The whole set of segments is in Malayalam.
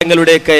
ങ്ങളുടെയൊക്കെ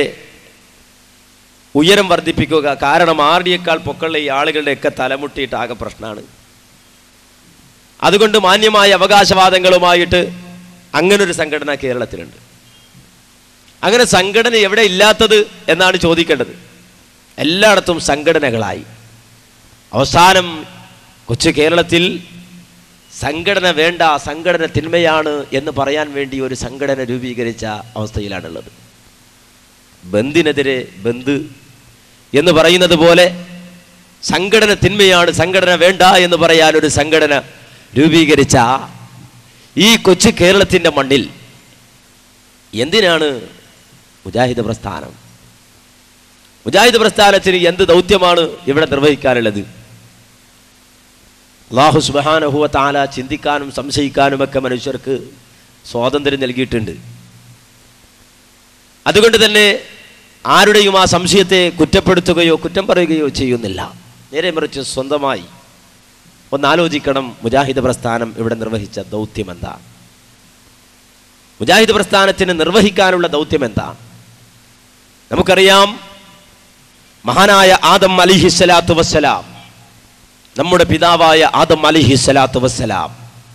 ഉയരം വർദ്ധിപ്പിക്കുക കാരണം ആരുടെയേക്കാൾ പൊക്കമുള്ള ഈ ആളുകളുടെയൊക്കെ തലമുട്ടിയിട്ട് ആകെ പ്രശ്നമാണ് അതുകൊണ്ട് മാന്യമായ അവകാശവാദങ്ങളുമായിട്ട് അങ്ങനൊരു സംഘടന കേരളത്തിലുണ്ട് അങ്ങനെ സംഘടന എവിടെ ഇല്ലാത്തത് എന്നാണ് ചോദിക്കേണ്ടത് എല്ലായിടത്തും സംഘടനകളായി അവസാനം കൊച്ചു കേരളത്തിൽ സംഘടന വേണ്ട സംഘടന തിന്മയാണ് എന്ന് പറയാൻ വേണ്ടി ഒരു സംഘടന രൂപീകരിച്ച അവസ്ഥയിലാണുള്ളത് ബന്ദിനെതിരെ ബന്ദ് എന്ന് പറയുന്നത് പോലെ സംഘടന തിന്മയാണ് സംഘടന വേണ്ട എന്ന് പറയാൻ ഒരു സംഘടന രൂപീകരിച്ച ഈ കൊച്ചു കേരളത്തിൻ്റെ മണ്ണിൽ എന്തിനാണ് മുജാഹിദ് പ്രസ്ഥാനം മുജാഹിദ് പ്രസ്ഥാനത്തിന് എന്ത് ദൗത്യമാണ് ഇവിടെ നിർവഹിക്കാനുള്ളത് അള്ളാഹു സുബാനഹുവ താല ചിന്തിക്കാനും സംശയിക്കാനുമൊക്കെ മനുഷ്യർക്ക് സ്വാതന്ത്ര്യം നൽകിയിട്ടുണ്ട് അതുകൊണ്ട് തന്നെ ആരുടെയും ആ സംശയത്തെ കുറ്റപ്പെടുത്തുകയോ കുറ്റം പറയുകയോ ചെയ്യുന്നില്ല നേരെ മറിച്ച് സ്വന്തമായി ഒന്ന് ആലോചിക്കണം മുജാഹിദ് പ്രസ്ഥാനം ഇവിടെ നിർവഹിച്ച ദൗത്യം എന്താണ് മുജാഹിദ് പ്രസ്ഥാനത്തിന് നിർവഹിക്കാനുള്ള ദൗത്യം എന്താണ് നമുക്കറിയാം മഹാനായ ആദം അലിഹിസ്സലാത്തു വസ്സലാം നമ്മുടെ പിതാവായ ആദം അലിഹിസ്സലാത്തു വസ്സലാം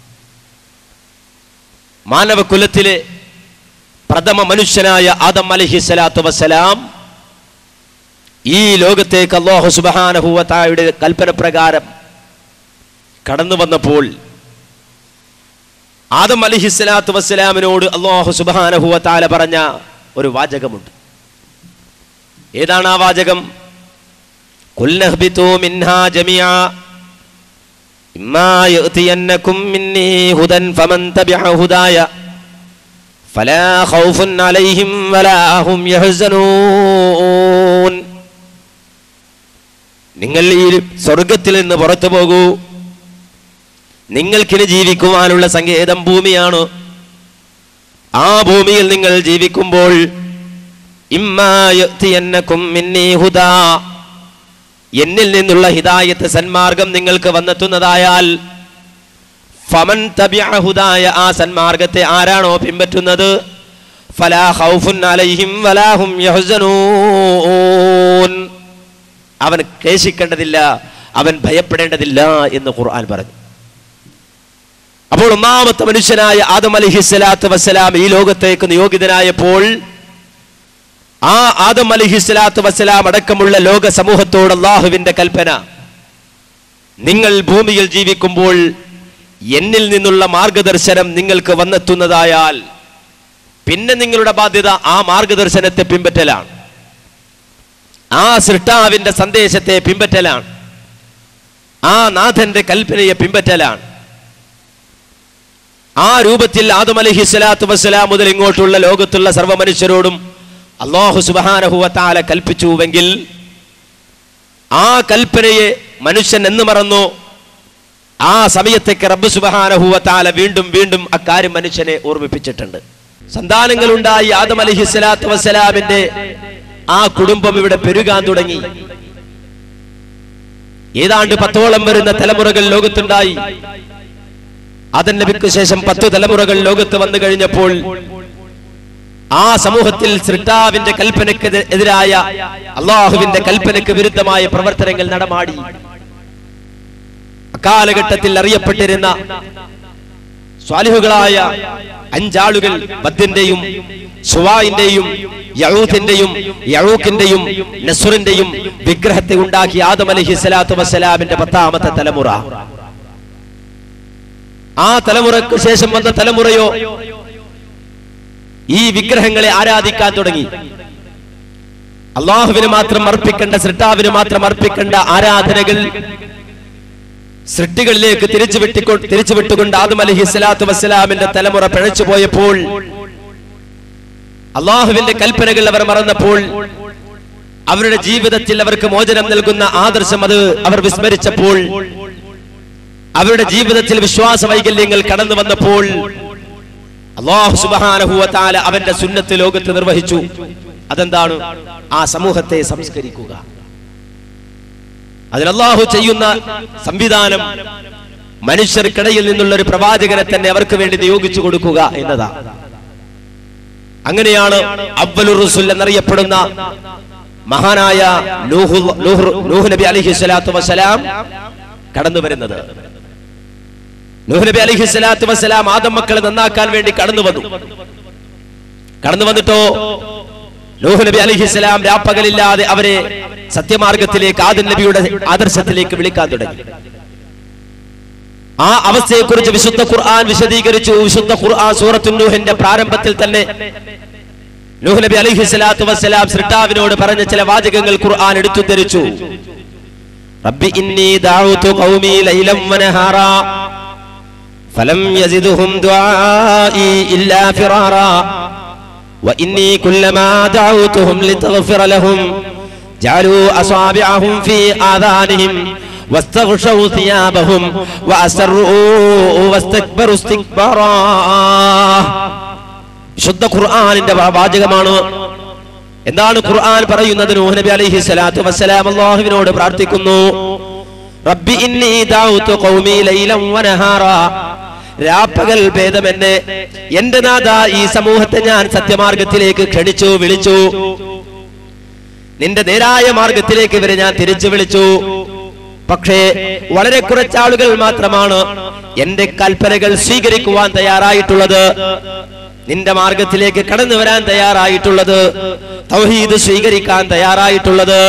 മാനവകുലത്തിലെ പ്രഥമ മനുഷ്യനായ ആദം അലിഹിസ്സലാത്തു വസ്സലാം ഈ ലോകത്തേക്ക് അള്ളാഹു സുബാനഹുവത്തായുടെ കൽപ്പന പ്രകാരം കടന്നു വന്നപ്പോൾ ആദം അലിഹിസ്സലാത്തു വസ്സലാമിനോട് അള്ളാഹു സുബാനഹുവത്താല പറഞ്ഞ ഒരു വാചകമുണ്ട് ഏതാണ് ആ വാചകം കുല്ലഹ്ബിതു മിൻഹാ ജമിയാ ഇമ്മാ യഅതിയന്നകും മിന്നീ ഹുദൻ ഫമൻ തബിഅ ഹുദായ ഫലാ ഖൗഫുൻ അലൈഹിം വലാ ഹും യഹ്സനൂൻ നിങ്ങൾ ഈ സ്വർഗത്തിൽ നിന്ന് പുറത്തു പോകൂ നിങ്ങൾക്കിനി ജീവിക്കുവാനുള്ള സങ്കേതം ഭൂമിയാണ് ആ ഭൂമിയിൽ നിങ്ങൾ ജീവിക്കുമ്പോൾ ഇമ്മാ യഅതിയന്നകും മിന്നീ ഹുദാ എന്നിൽ നിന്നുള്ള ഹിദായത്ത് സന്മാർഗം നിങ്ങൾക്ക് വന്നെത്തുന്നതായാൽ ഫമൻ തബിഅ ഹുദായ ആ സന്മാർഗത്തെ ആരാണോ പിൻപറ്റുന്നത് ഫലാ ഖൗഫുൻ അലൈഹിം വലാ ഹും യഹ്സനൂൻ അവൻ ക്ലേശിക്കേണ്ടതില്ല അവൻ ഭയപ്പെടേണ്ടതില്ല എന്ന് ഖുർആൻ പറഞ്ഞു അപ്പോൾ ഒന്നാമത്തെ മനുഷ്യനായ ആദം അലിഹിസ്സലാത്തു വസ്സലാം ഈ ലോകത്തേക്ക് നിയോഗിതനായപ്പോൾ ആ ആദം അലിഹിസ്ലാത്തു വസ്സലാം അടക്കമുള്ള ലോക സമൂഹത്തോട് അള്ളാഹുവിന്റെ കൽപ്പന നിങ്ങൾ ഭൂമിയിൽ ജീവിക്കുമ്പോൾ എന്നിൽ നിന്നുള്ള മാർഗദർശനം നിങ്ങൾക്ക് വന്നെത്തുന്നതായാൽ പിന്നെ നിങ്ങളുടെ ബാധ്യത ആ മാർഗദർശനത്തെ പിൻപറ്റലാണ് ആ സൃഷ്ടാവിന്റെ സന്ദേശത്തെ പിൻപറ്റലാണ് ആ നാഥന്റെ കൽപ്പനയെ പിൻപറ്റലാണ് ആ രൂപത്തിൽ ആദം അലഹി സ്വലാത്തു വസ്സലാം മുതൽ ഇങ്ങോട്ടുള്ള ലോകത്തുള്ള സർവ്വ മനുഷ്യരോടും അള്ളാഹു സുബാനഹുവത്താല കൽപ്പിച്ചുവെങ്കിൽ ആ കൽപ്പനയെ മനുഷ്യൻ എന്ന് മറന്നു ആ സമയത്തേക്ക് റബ്ബ് സുബാനഹുവത്താല വീണ്ടും വീണ്ടും അക്കാര്യം മനുഷ്യനെ ഓർമ്മിപ്പിച്ചിട്ടുണ്ട് സന്താനങ്ങളുണ്ടായി ആദം അലഹി സ്വലാത്തു വസ്സലാമിന്റെ ആ കുടുംബം ഇവിടെ പെരുകാൻ തുടങ്ങി ഏതാണ്ട് പത്തോളം വരുന്ന തലമുറകൾ ലോകത്തുണ്ടായി അതൻ നബിക്ക് ശേഷം പത്തു തലമുറകൾ ലോകത്ത് വന്നു കഴിഞ്ഞപ്പോൾ ആ സമൂഹത്തിൽ സൃഷ്ടാവിന്റെ കൽപ്പനയ്ക്ക് എതിരായ അള്ളാഹുവിന്റെ കൽപ്പനയ്ക്ക് വിരുദ്ധമായ പ്രവർത്തനങ്ങൾ നടമാടി അക്കാലഘട്ടത്തിൽ അറിയപ്പെട്ടിരുന്ന സ്വാലിഹുകളായ അഞ്ചാളുകൾ ബദ്ദിന്റെയും സുവായിന്റെയും യഴൂത്തിന്റെയും യഴൂക്കിന്റെയും നസുറിന്റെയും വിഗ്രഹത്തെ ഉണ്ടാക്കി ആദം അലഹി സ്വലാത്തു വസ്സലാമിന്റെ പത്താമത്തെ തലമുറ ആ തലമുറക്ക് ശേഷം വന്ന തലമുറയോ ഈ വിഗ്രഹങ്ങളെ ആരാധിക്കാൻ തുടങ്ങി അള്ളാഹുവിന് മാത്രം അർപ്പിക്കേണ്ട സൃഷ്ടാവിന് മാത്രം അർപ്പിക്കേണ്ട ആരാധനകൾ സൃഷ്ടികളിലേക്ക് തിരിച്ചു വിട്ടിക്കൊ തിരിച്ചു വിട്ടുകൊണ്ട് ആദം അലഹി സ്വലാത്തു വസ്സലാമിന്റെ തലമുറ പിഴച്ചു പോയപ്പോൾ അള്ളാഹുവിന്റെ കൽപ്പനകൾ അവർ മറന്നപ്പോൾ അവരുടെ ജീവിതത്തിൽ അവർക്ക് മോചനം നൽകുന്ന ആദർശം അത് അവർ വിസ്മരിച്ചപ്പോൾ അവരുടെ ജീവിതത്തിൽ വിശ്വാസ വൈകല്യങ്ങൾ കടന്നു വന്നപ്പോൾ അള്ളാഹു സുബാനഹുവത്താല അവന്റെ സുന്നത്ത് ലോകത്ത് നിർവഹിച്ചു അതെന്താണ് ആ സമൂഹത്തെ സംസ്കരിക്കുക അതിൽ അള്ളാഹു ചെയ്യുന്ന സംവിധാനം മനുഷ്യർക്കിടയിൽ നിന്നുള്ള ഒരു പ്രവാചകനെ തന്നെ അവർക്ക് വേണ്ടി നിയോഗിച്ചു കൊടുക്കുക എന്നതാ അങ്ങനെയാണ് അവ്വലുർ റുസുൽ എന്നറിയപ്പെടുന്ന മഹാനായ നൂഹു നൂഹ് നൂഹ് നബി അലൈഹി സ്വലാത്തു വസ്സലാം കടന്നു വരുന്നത് നൂഹ് നബി അലൈഹി സ്വലാത്തു വസ്സലാം ആദം മക്കളെ നന്നാക്കാൻ വേണ്ടി കടന്നു വന്നു കടന്നു വന്നിട്ടോ നൂഹ് നബി അലഹിസ്സലാം രാപ്പകലില്ലാതെ അവരെ സത്യമാർഗത്തിലേക്ക് ആദൻ നബിയുടെ ആദർശത്തിലേക്ക് വിളിക്കാൻ തുടങ്ങി ആ അവസ്ഥയെക്കുറിച്ച് വിശുദ്ധ ഖുർആൻ വിശദീകരിച്ചു വിശുദ്ധ ഖുർആൻ സൂറത്തു നൂഹിന്റെ പ്രാരംഭത്തിൽ തന്നെ നൂഹ് നബി അലൈഹി സ്വലാത്തു വസ്സലാം സൃഷ്ടാവിനോട് പറഞ്ഞ ചില വാചകങ്ങൾ ഖുർആൻ എടുത്തുദ്ധരിച്ചു റബ്ബി ഇന്നി ദഅഉതു ഖൗമി ലൈലം വനഹാറാ ഫലം യസിദുഹും ദുആഇ ഇല്ലാ ഫിറാറാ وإني كلما دعوتهم لتغفر لهم جعلوا أصابعهم في آذانهم واستغشوا ثيابهم وأسروا واستكبروا استكبارا ശുദ്ധ ഖുർആാനിന്റെ വാചകമാണ് എന്താണ് ഖുർആൻ പറയുന്നത് നൂഹ് നബി അലൈഹി സ്വലാത്തു വസ്സലാം അല്ലാഹുവിനോട് പ്രാർത്ഥിക്കുന്നു റബ്ബി ഇന്നി ദഅഉതു ഖൗമി ലൈലൻ വനഹാറാ രാപ്പകൽ ഭേദം എന്നെ എന്റെ നാഥ ഈ സമൂഹത്തെ ഞാൻ സത്യമാർഗത്തിലേക്ക് ക്ഷണിച്ചു വിളിച്ചു നിന്റെ നേരായ മാർഗത്തിലേക്ക് ഇവരെ ഞാൻ തിരിച്ചു വിളിച്ചു പക്ഷേ വളരെ കുറച്ചാളുകൾ മാത്രമാണ് എന്റെ കൽപ്പനകൾ സ്വീകരിക്കുവാൻ തയ്യാറായിട്ടുള്ളത് നിന്റെ മാർഗത്തിലേക്ക് കടന്നു വരാൻ തയ്യാറായിട്ടുള്ളത് തൗഹീദ് സ്വീകരിക്കാൻ തയ്യാറായിട്ടുള്ളത്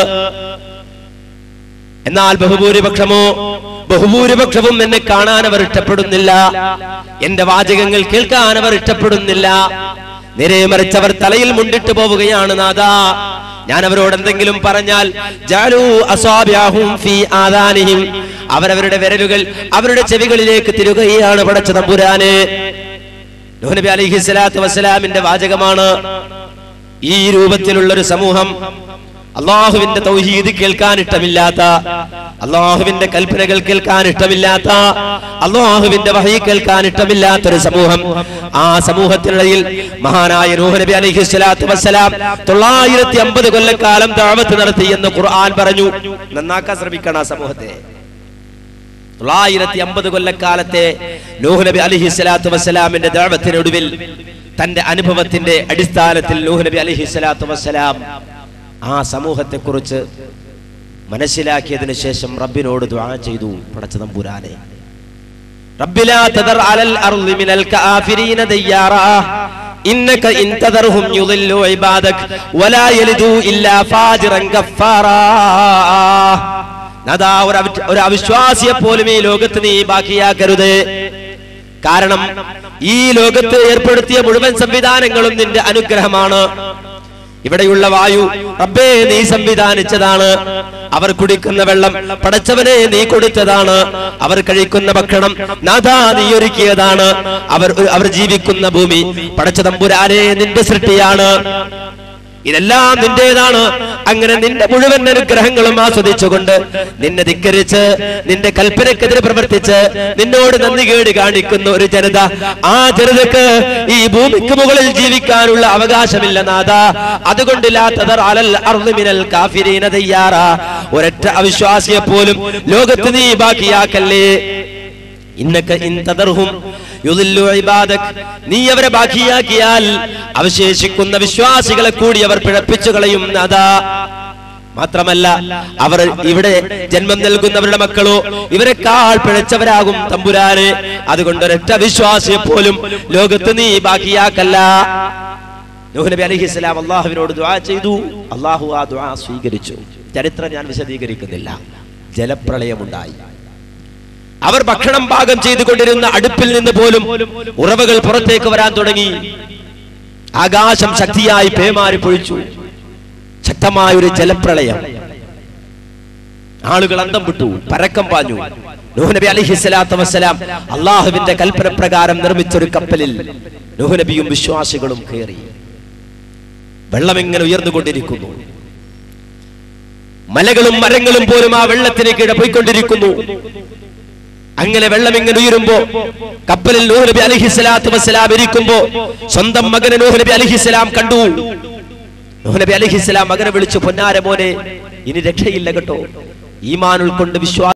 എന്നാൽ ബഹുഭൂരിപക്ഷമോ ബഹുഭൂരിപക്ഷവും എന്നെ കാണാൻ അവർ ഇഷ്ടപ്പെടുന്നില്ല എന്റെ വാചകങ്ങൾ കേൾക്കാൻ അവർ ഇഷ്ടപ്പെടുന്നില്ല നേരെ മറിച്ചവർ തലയിൽ മുണ്ടിട്ട് പോവുകയാണ് നാദാ ഞാൻ അവരോട് എന്തെങ്കിലും പറഞ്ഞാൽ ജാലൂ അസ്വാബ്യാഹും ഫീ ആദാനിഹിം അവരവരുടെ വിരലുകൾ അവരുടെ ചെവികളിലേക്ക് തിരുകയാണ് പടച്ച തമ്പുരാന് നൂഹ് നബി അലൈഹി സ്വലാത്തു വസ്സലാമിന്റെ വാചകമാണ് ഈ രൂപത്തിലുള്ള ഒരു സമൂഹം അള്ളാഹുവിന്റെ തൗഹീദ് കേൾക്കാൻ ഇഷ്ടമില്ലാത്ത അള്ളാഹുവിന്റെ കൽപ്പനകൾ കേൾക്കാൻ ഇഷ്ടമില്ലാത്ത അള്ളാഹുവിന്റെ വഹി കേൾക്കാൻ ഇഷ്ടമില്ലാത്ത ഒരു സമൂഹം ആ സമൂഹത്തിനിടയിൽ മഹാനായ നൂഹ് നബി അലൈഹി സ്വലാത്തു വസ്സലാം തൊള്ളായിരത്തി അമ്പത് കൊല്ലക്കാലം ദാവത്ത് നടത്തി എന്ന് ഖുർആൻ പറഞ്ഞു നന്നാക്കാൻ ശ്രമിക്കണം ആ സമൂഹത്തെ തൊള്ളായിരത്തി അമ്പത് കൊല്ലക്കാലത്തെ നൂഹ് നബി അലൈഹി സ്വലാത്തു വസ്സലാമിന്റെ ദാവത്തിനൊടുവിൽ തന്റെ അനുഭവത്തിന്റെ അടിസ്ഥാനത്തിൽ നൂഹ് നബി അലൈഹി സ്വലാത്തു വസ്സലാം ആ സമൂഹത്തെ കുറിച്ച് മനസ്സിലാക്കിയതിനു ശേഷം റബ്ബിനോട് ദുആ ചെയ്തു പടച്ച തമ്പുരാനെ റബ്ബിലാ തദർ അലൽ അർളി മിനൽ കാഫിരീന ദയ്യാറാ ഇന്നക ഇൻ തദർഹും യുളില്ലു ഇബാദക് വലാ യലിദു ഇല്ലാ ഫാജിറൻ ഗഫാറാ അതാ ഒരു അവി- ഒരു അവിശ്വാസിയെ പോലും ഈ ലോകത്ത് നീ ബാക്കിയാക്കരുത് കാരണം ഈ ലോകത്ത് ഏർപ്പെടുത്തിയ മുഴുവൻ സംവിധാനങ്ങളും നിന്റെ അനുഗ്രഹമാണ് ഇവിടെയുള്ള വായു റബ്ബേ നീ സംവിധാനിച്ചതാണ് അവർ കുടിക്കുന്ന വെള്ളം പടച്ചവനെ നീ കൊടുത്തതാണ് അവർ കഴിക്കുന്ന ഭക്ഷണം നാഥാ നീ ഒരുക്കിയതാണ് അവർ അവർ ജീവിക്കുന്ന ഭൂമി പടച്ച തമ്പുരാനെ നിന്റെ സൃഷ്ടിയാണ് ഇതെല്ലാം നിന്റേതാണ് അങ്ങനെ നിന്റെ മുഴുവൻ അനുഗ്രഹങ്ങളും ആസ്വദിച്ചുകൊണ്ട് നിന്നെ ധിക്കരിച്ച് നിന്റെ കൽപ്പനക്കെതിരെ പ്രവർത്തിച്ച് നിന്നോട് നന്ദി കേട് കാണിക്കുന്ന ഒരു ജനത ആ ജനതക്ക് ഈ ഭൂമിക്ക് മുകളിൽ ജീവിക്കാനുള്ള അവകാശമില്ല നാഥ അതുകൊണ്ട് ലാ തദർ അലൽ അർളി മിനൽ കാഫിരീന ദയ്യാറാ. ഒരൊറ്റ അവിശ്വാസിയെ പോലും ലോകത്ത് നീ ബാക്കിയാക്കല്ലേ ഇന്നക ഇൻ തദർഹും യുദില്ലു ഇബാദക് നീ അവരെ ബാക്കിയാക്കിയാൽ അവശേഷിക്കുന്ന വിശ്വാസികളെ കൂടി അവർ പിഴപ്പിച്ചു കളയും അതാ മാത്രമല്ല അവർ ഇവിടെ ജന്മം നൽകുന്നവരുടെ മക്കളോ ഇവരെക്കാൾ പിഴച്ചവരാകും തമ്പുരാന് അതുകൊണ്ട് ഒരൊറ്റ വിശ്വാസിയെ പോലും ലോകത്ത് നീ ബാക്കിയാക്കല്ല നൂഹ് നബി അലൈഹി സ്വലാം അള്ളാഹുവിനോട് ദുആ ചെയ്തു അള്ളാഹു ആ ദുആ സ്വീകരിച്ചു ചരിത്രം ഞാൻ വിശദീകരിക്കുന്നില്ല ജലപ്രളയമുണ്ടായി അവർ ഭക്ഷണം പാകം ചെയ്തുകൊണ്ടിരുന്ന അടുപ്പിൽ നിന്ന് പോലും ഉറവകൾ പുറത്തേക്ക് വരാൻ തുടങ്ങി ആകാശം ശക്തിയായി പേമാരി പൊഴിച്ചു ശക്തമായ ഒരു ജലപ്രളയം ആളുകൾ അന്തം വിട്ടു പരക്കം പാഞ്ഞു നൂഹ് നബി അലൈഹി സ്വലാത്തു വസ്സലാം അള്ളാഹുവിന്റെ കൽപ്പന പ്രകാരം നിർമ്മിച്ച ഒരു കപ്പലിൽ നൂഹ് നബിയും വിശ്വാസികളും കയറി വെള്ളം ഇങ്ങനെ ഉയർന്നുകൊണ്ടിരിക്കുന്നു മലകളും മരങ്ങളും പോലും ആ വെള്ളത്തിലേക്ക് പോയിക്കൊണ്ടിരിക്കുന്നു അങ്ങനെ വെള്ളം ഇങ്ങനെ ഉയരുമ്പോ കപ്പലിൽ നൂഹ് നബി അലൈഹി സ്വലാത്തു വസ്സലാം ഇരിക്കുമ്പോ സ്വന്തം മകനെ നൂഹ് നബി അലൈഹി സ്വലാം കണ്ടു നൂഹ് നബി അലൈഹി സ്വലാം മകനെ വിളിച്ചു പൊന്നാര മോനെ ഇനി രക്ഷയില്ല കേട്ടോ ഈമാൻ ഉൾക്കൊണ്ട് വിശ്വാസം